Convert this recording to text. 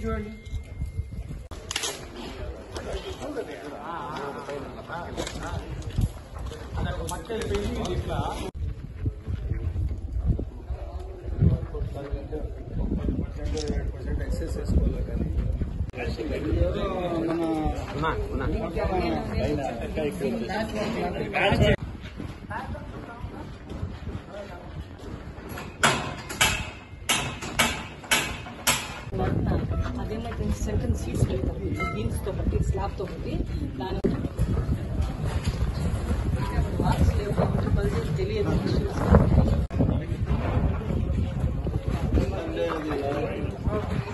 చూడండి ఎక్సెస్ వేసుకోవాలి కానీ అదేమైతే సెకండ్ సీట్స్ పెడతాం బీన్స్ తో బట్టి స్లాబ్ తో బట్టి దాని మార్క్స్ లేవు కాబట్టి బడ్జెట్ తెలియదు అంటే అది